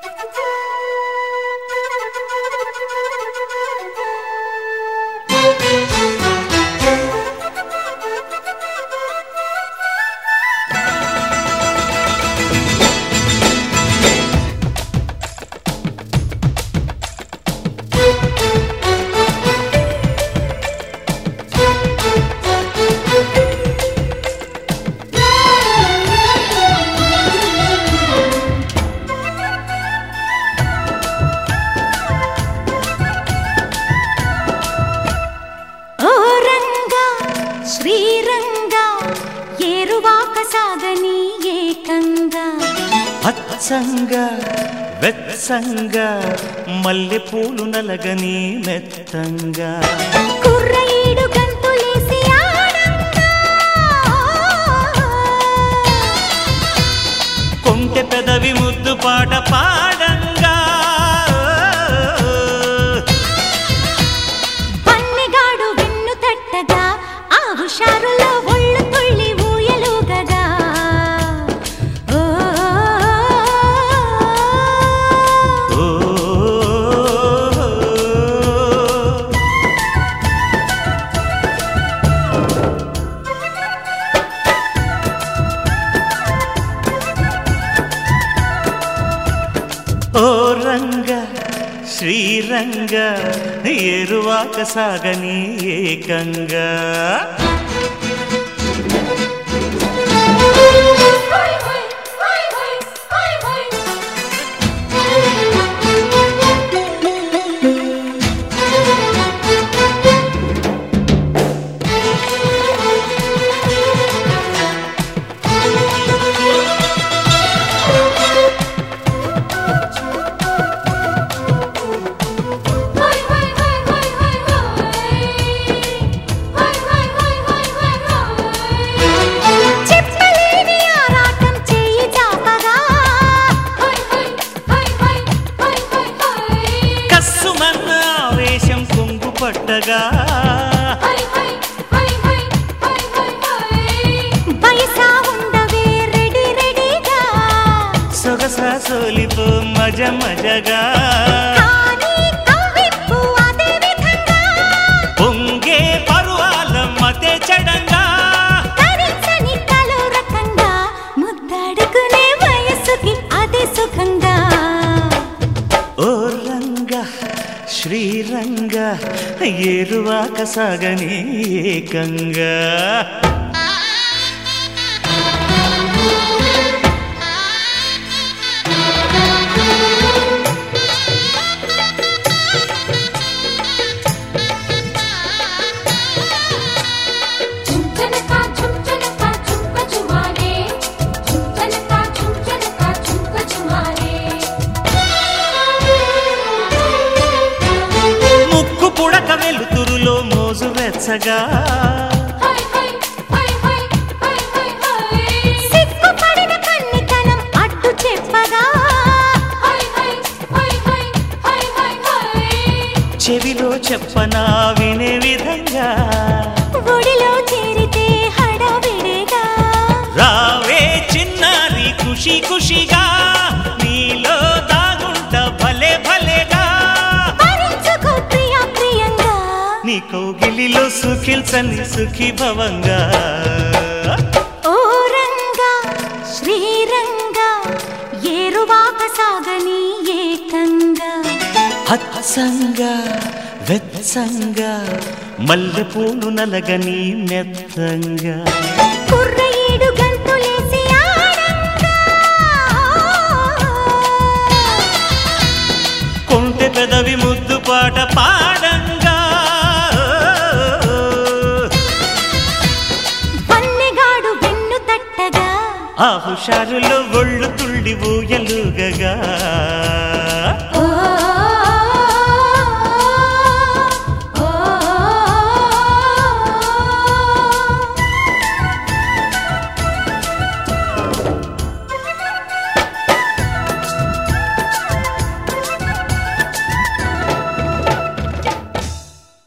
ఓ రంగా శ్రీరంగా ఏరువాక సాగని ఏకంగా అచ్చంగా వెత్సంగా మల్లె పూలు నలగని మెత్తంగా కుర్రయీడు గంతులేసి ఆడంగా కొంటె పెదవి ముద్దు పాట పాడంగా పన్నెగాడు వెన్ను తట్టగా ఆ హుషారులో ఒళ్ళు తుళ్ళి ఊయలుగగా ఓ ఓ ఓ రంగ శ్రీరంగ ఏరువాక సాగని ఏకంగా చెప్పలేని ఆరాటం చేయి చాపగా కస్సుమన్న ఆవేశం కొంగు పట్టగా బయసా ఉండవే రెడీ రెడీగా సొగసా సోలిపో మజ మజగా కానీ కవ్వింపు అదే విధంగా పొంగే పరువాల మతే చడంగా తరించని కలో రకంగా ముద్దాడుకునే వయసుకి అదే సుఖంగా ఓ రంగ శ్రీరంగ ఏరువాక సాగని ఏకంగా చుంచనకా చుంచనకా చుంక చుమారే చుంచనకా చుంచనకా చుంక చుమారే ముక్కు పుడక వెలుతురులో మోజు వెచ్చగా హై హై హై హై హై హై హై సిగ్గుపడిన కన్నితనం అడ్డు చెప్పగా హై హై హై హై హై హై హై చెవిలో చెప్పనా వినే విధంగా ఒడిలో చేరితే హడావిడిగా రావే చిన్నారి ఖుషి ఖుషిగా నీలో దాగుంట భలే భలేగా భరించుకో ప్రియా ప్రియంగా నీ కౌగిలిలో సుఖిల్చని సుఖీ భవంగా ఓ రంగా శ్రీరంగా ఏరువాక సాగని ఏకంగా హత్సంగా వెత్సంగా మల్లె పూలు నలగని మెత్తంగా కుర్రయీడు గంతులేసి ఆడంగా కొంటె పెదవి ముద్దు పాట పాడంగా పన్నెగాడు వెన్ను తట్టగా ఆ హుషారులో ఒళ్ళు తుళ్ళి ఊయలుగగా ఓ